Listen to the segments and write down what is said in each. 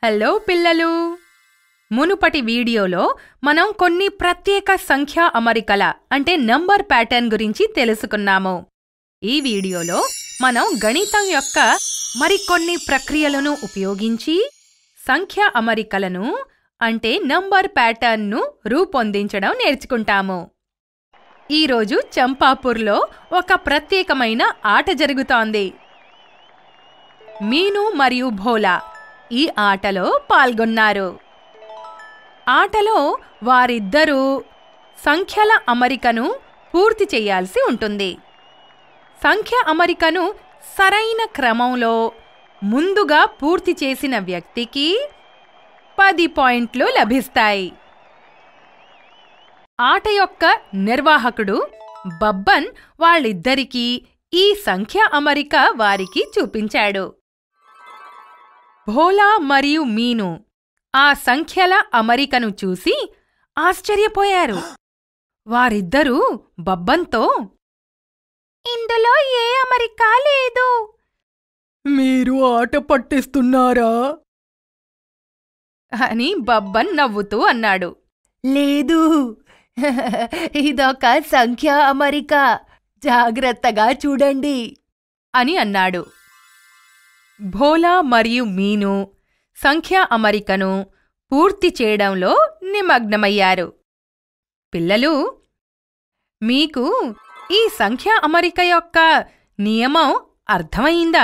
hello పిల్లలు మునుపటి వీడియోలో మనం కొన్ని ప్రత్యేక సంఖ్యా అమరికల అంటే నంబర్ ప్యాటర్న్ గురించి తెలుసుకున్నాము ఈ వీడియోలో మనం గణితం యొక్క మరికొన్ని ప్రక్రియలను ఉపయోగించి సంఖ్యా అమరికలను అంటే నంబర్ ప్యాటర్న్ను రూపొందించడం నేర్చుకుంటాము ఈరోజు చంపాపూర్లో ఒక ప్రత్యేకమైన ఆట జరుగుతోంది మీను మరియు భోలా ఈ ఆటలో పాల్గొన్నారు ఆటలో వారిద్దరూ సంఖ్యల అమరికను పూర్తి చేయాల్సి ఉంటుంది సంఖ్య అమరికను సరైన క్రమంలో ముందుగా పూర్తి చేసిన వ్యక్తికి పది పాయింట్లు లభిస్తాయి ఆట యొక్క నిర్వాహకుడు బబ్బన్ వాళ్ళిద్దరికీ ఈ సంఖ్య అమరిక వారికి చూపించాడు భోలా మరియు మీను ఆ సంఖ్యల అమరికను చూసి ఆశ్చర్యపోయారు వారిద్దరూ బబ్బన్తో ఇందులో ఏ అమరిక లేదు మీరు ఆట పట్టిస్తున్నారా అని బబ్బన్ నవ్వుతూ అన్నాడు లేదు ఇదొక సంఖ్య అమరిక జాగ్రత్తగా చూడండి అని అన్నాడు భోలా మరియు మీను సంఖ్యా అమరికను పూర్తి చేయడంలో నిమగ్నమయ్యారు పిల్లలు మీకు ఈ సంఖ్యా అమరిక యొక్క నియమం అర్థమైందా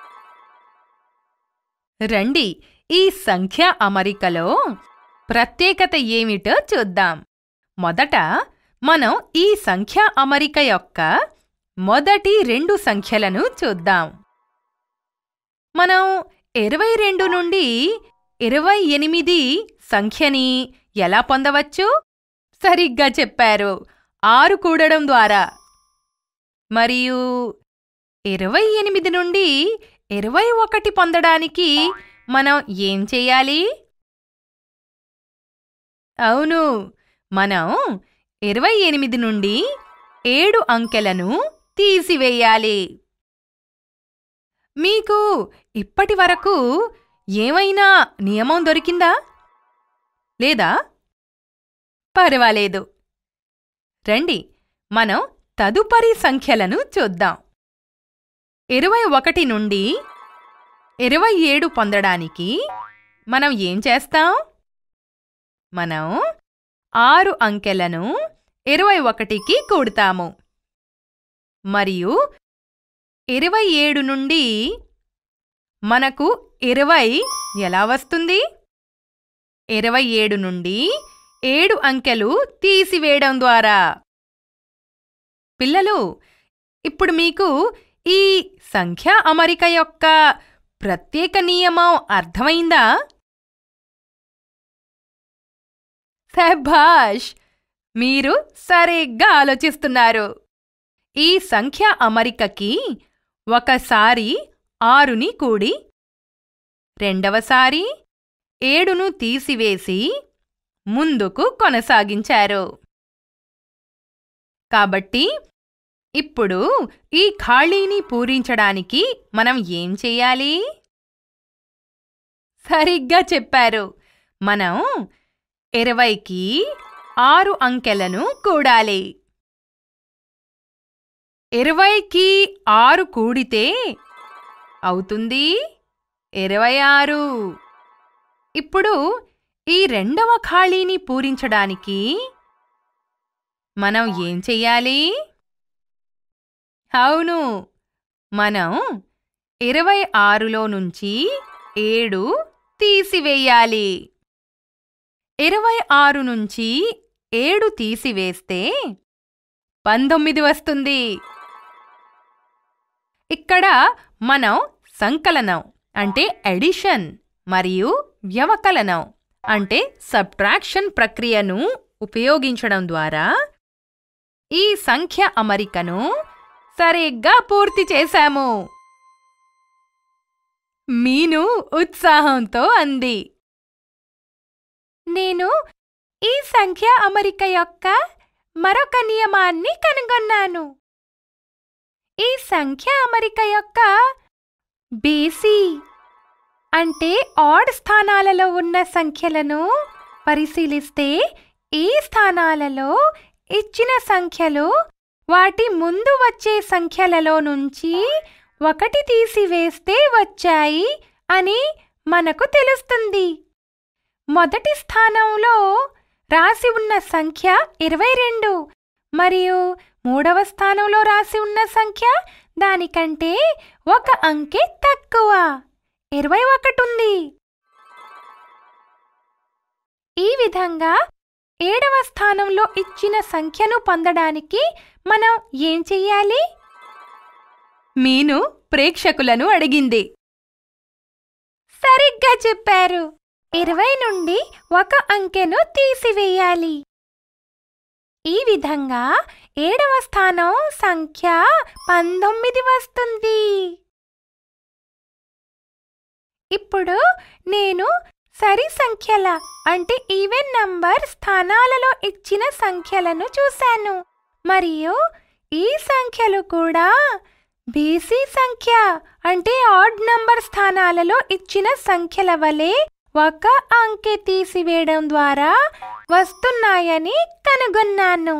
రండి ఈ సంఖ్యా అమరికలో ప్రత్యేకత ఏమిటో చూద్దాం మొదట మనం ఈ సంఖ్యా అమరిక యొక్క మొదటి రెండు సంఖ్యలను చూద్దాం మనం ఇరవై రెండు నుండి ఇరవై ఎనిమిది సంఖ్యని ఎలా పొందవచ్చు సరిగ్గా చెప్పారు ఆరు కూడడం ద్వారా మరియు ఇరవై ఎనిమిది నుండి ఇరవై ఒకటి పొందడానికి మనం ఏం చెయ్యాలి అవును మనం ఇరవై ఎనిమిది నుండి ఏడు అంకెలను తీసివేయాలి మీకు ఇప్పటి వరకు ఏమైనా నియమం దొరికిందా లేదా పర్వాలేదు రండి మనం తదుపరి సంఖ్యలను చూద్దాం ఇరవై ఒకటి నుండి ఇరవై ఏడు పొందడానికి మనం ఏం చేస్తాం మనం ఆరు అంకెలను ఇరవై ఒకటికి కూడతాము మరియు ఇరవై ఏడు నుండి మనకు ఇరవై ఎలా వస్తుంది ఇరవై ఏడు నుండి ఏడు అంకెలు తీసివేయడం ద్వారా పిల్లలు ఇప్పుడు మీకు ఈ సంఖ్యా అమరిక యొక్క ప్రత్యేక నియమం అర్థమైందా శభాష్ మీరు సరిగ్గా ఆలోచిస్తున్నారు ఈ సంఖ్య అమరికకి ఒకసారి ఆరుని కూడి రెండవసారి ఏడును తీసివేసి ముందుకు కొనసాగించారు కాబట్టి ఇప్పుడు ఈ ఖాళీని పూరించడానికి మనం ఏం చెయ్యాలి సరిగ్గా చెప్పారు మనం ఇరవైకి ఆరు అంకెలను కూడాలి ఇరవైకి ఆరు కూడితే అవుతుంది ఇరవై ఆరు ఇప్పుడు ఈ రెండవ ఖాళీని పూరించడానికి మనం ఏం చెయ్యాలి అవును మనం ఇరవై ఆరులో నుంచి ఏడు తీసివేయాలి ఇరవై ఆరు నుంచి ఏడు తీసివేస్తే పంతొమ్మిది వస్తుంది ఇక్కడ మనం సంకలనం అంటే ఎడిషన్ మరియు వ్యవకలనం అంటే సబ్ట్రాక్షన్ ప్రక్రియను ఉపయోగించడం ద్వారా ఈ సంఖ్య అమరికను సరిగ్గా పూర్తి చేశాము మీను ఉత్సాహంతో అంది నేను ఈ సంఖ్య అమరిక యొక్క మరొక నియమాన్ని కనుగొన్నాను ఈ సంఖ్య అమరిక యొక్క బేసి అంటే ఆడ్ స్థానాలలో ఉన్న సంఖ్యలను పరిశీలిస్తే ఈ స్థానాలలో ఇచ్చిన సంఖ్యలు వాటి ముందు వచ్చే సంఖ్యలలో నుంచి ఒకటి తీసివేస్తే వచ్చాయి అని మనకు తెలుస్తుంది మొదటి స్థానంలో రాసి ఉన్న సంఖ్య ఇరవై రెండు మరియు మూడవ స్థానంలో రాసి ఉన్న సంఖ్య దానికంటే ఒక అంకె తక్కువ ఇరవై ఒకటి ఉంది ఈ విధంగా ఏడవ స్థానంలో ఇచ్చిన సంఖ్యను పొందడానికి మనం ఏం చెయ్యాలి మీను ప్రేక్షకులను అడిగింది సరిగ్గా చెప్పారు ఇరవై నుండి ఒక అంకెను తీసివేయాలి ఈ విధంగా ఏడవ స్థానం సంఖ్య పంతొమ్మిది వస్తుంది ఇప్పుడు నేను సరి సంఖ్యల అంటే ఈవెన్ నంబర్ స్థానాలలో ఇచ్చిన సంఖ్యలను చూశాను మరియు ఈ సంఖ్యలు కూడా బీసీ సంఖ్య అంటే ఆడ్ నంబర్ స్థానాలలో ఇచ్చిన సంఖ్యల వలె ఒక అంకె తీసివేయడం ద్వారా వస్తున్నాయని కనుగొన్నాను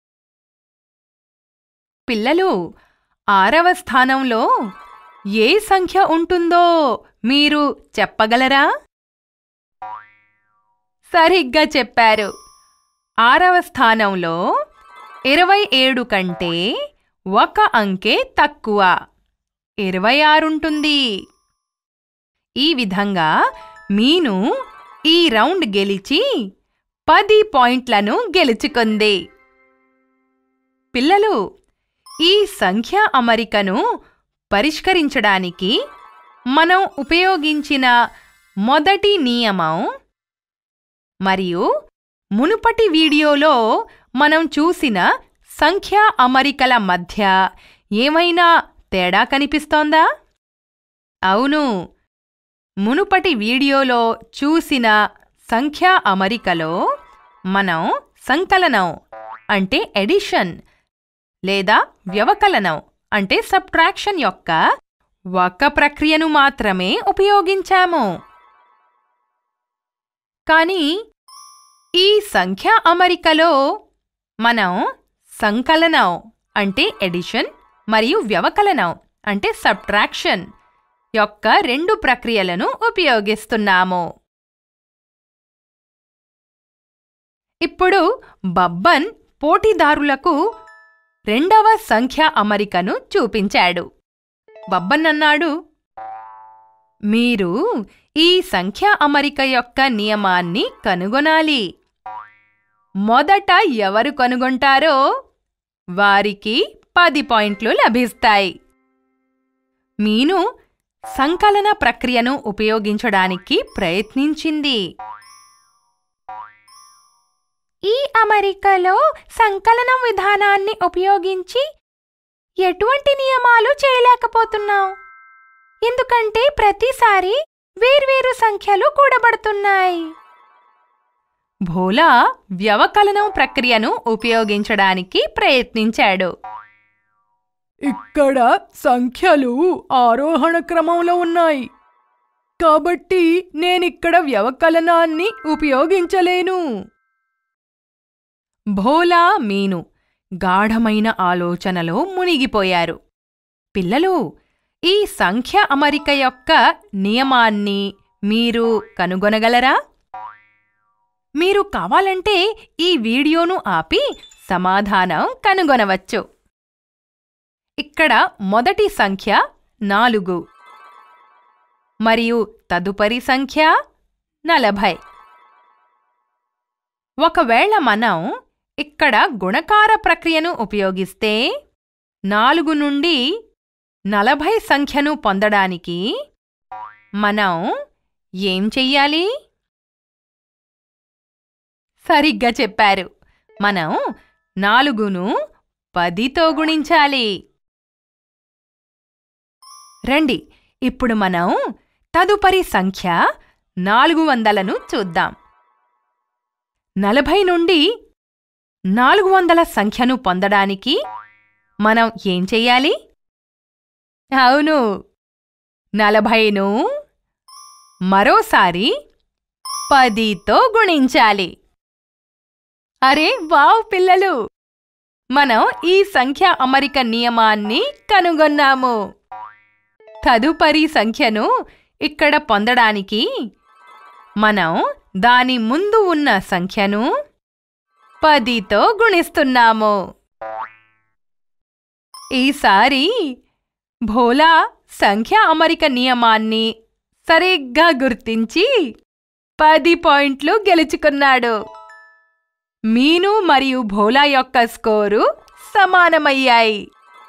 పిల్లలు ఆరవ స్థానంలో ఏ సంఖ్య ఉంటుందో మీరు చెప్పగలరా సరిగ్గా చెప్పారు ఆరవ స్థానంలో ఇరవై ఏడు కంటే ఒక అంకె తక్కువ ఇరవై ఆరుంటుంది ఈ విధంగా మీను ఈ రౌండ్ గెలిచి పది పాయింట్లను గెలుచుకుంది పిల్లలు ఈ సంఖ్యా అమరికను పరిష్కరించడానికి మనం ఉపయోగించిన మొదటి నియమం మరియు మునుపటి వీడియోలో మనం చూసిన సంఖ్యా అమరికల మధ్య ఏమైనా తేడా కనిపిస్తోందా అవును మునుపటి వీడియోలో చూసిన సంఖ్యా అమరికలో మనం సంకలనం అంటే ఎడిషన్ లేదా వ్యవకలనం అంటే సబ్ట్రాక్షన్ యొక్క ఒక ప్రక్రియను మాత్రమే ఉపయోగించాము కానీ ఈ సంఖ్యా అమరికలో మనం సంకలనం అంటే ఎడిషన్ మరియు వ్యవకలనం అంటే సబ్ట్రాక్షన్ యొక్క రెండు ప్రక్రియలను ఉపయోగిస్తున్నాము ఇప్పుడు బబ్బన్ పోటీదారులకు రెండవ సంఖ్యా అమరికను చూపించాడు బబ్బన్ అన్నాడు మీరు ఈ సంఖ్యా అమరిక యొక్క నియమాన్ని కనుగొనాలి మొదట ఎవరు కనుగొంటారో వారికి పది పాయింట్లు లభిస్తాయి మీను సంకలన ప్రక్రియను ఉపయోగించడానికి ప్రయత్నించింది ఈ అమరికలో సంకలనం విధానాన్ని ఉపయోగించి ఎటువంటి నియమాలు చేయలేకపోతున్నాం ఎందుకంటే ప్రతిసారి వేర్వేరు సంఖ్యలు కూడబడుతున్నాయి భోలా వ్యవకలనం ప్రక్రియను ఉపయోగించడానికి ప్రయత్నించాడు ఇక్కడ సంఖ్యలు ఆరోహణ క్రమంలో ఉన్నాయి కాబట్టి నేనిక్కడ వ్యవకలనాన్ని ఉపయోగించలేను భోలా మీను గాఢమైన ఆలోచనలో మునిగిపోయారు పిల్లలు ఈ సంఖ్య అమరిక యొక్క నియమాన్ని మీరు కనుగొనగలరా మీరు కావాలంటే ఈ వీడియోను ఆపి సమాధానం కనుగొనవచ్చు ఇక్కడ మొదటి సంఖ్య నాలుగు మరియు తదుపరి సంఖ్య నలభై ఒకవేళ మనం ఇక్కడ గుణకార ప్రక్రియను ఉపయోగిస్తే నాలుగు నుండి నలభై సంఖ్యను పొందడానికి మనం ఏం చెయ్యాలి సరిగ్గా చెప్పారు మనం నాలుగును పదితో గుణించాలి రండి ఇప్పుడు మనం తదుపరి సంఖ్య నాలుగు వందలను చూద్దాం నలభై నుండి నాలుగు వందల సంఖ్యను పొందడానికి మనం ఏం చెయ్యాలి అవును నలభైను మరోసారి పదితో గుణించాలి అరే వావ్ పిల్లలు మనం ఈ సంఖ్య అమరిక నియమాన్ని కనుగొన్నాము తదుపరి సంఖ్యను ఇక్కడ పొందడానికి మనం దాని ముందు ఉన్న సంఖ్యను పదితో గుణిస్తున్నాము ఈసారి భోలా సంఖ్య అమరిక నియమాన్ని సరిగ్గా గుర్తించి పది పాయింట్లు గెలుచుకున్నాడు మీను మరియు భోలా యొక్క స్కోరు సమానమయ్యాయి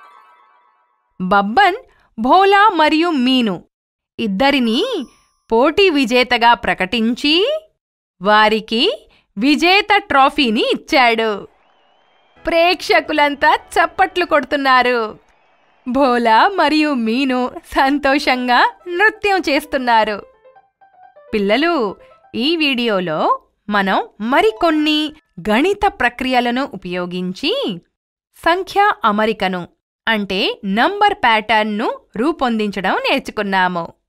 బబ్బన్ భోలా మరియు మీను ఇద్దరినీ పోటీ విజేతగా ప్రకటించి వారికి విజేత ట్రోఫీని ఇచ్చాడు ప్రేక్షకులంతా చప్పట్లు కొడుతున్నారు భోలా మరియు మీను సంతోషంగా నృత్యం చేస్తున్నారు పిల్లలు ఈ వీడియోలో మనం మరికొన్ని గణిత ప్రక్రియలను ఉపయోగించి సంఖ్యా అమరికను అంటే నంబర్ ప్యాటర్న్ను రూపొందించడం నేర్చుకున్నాము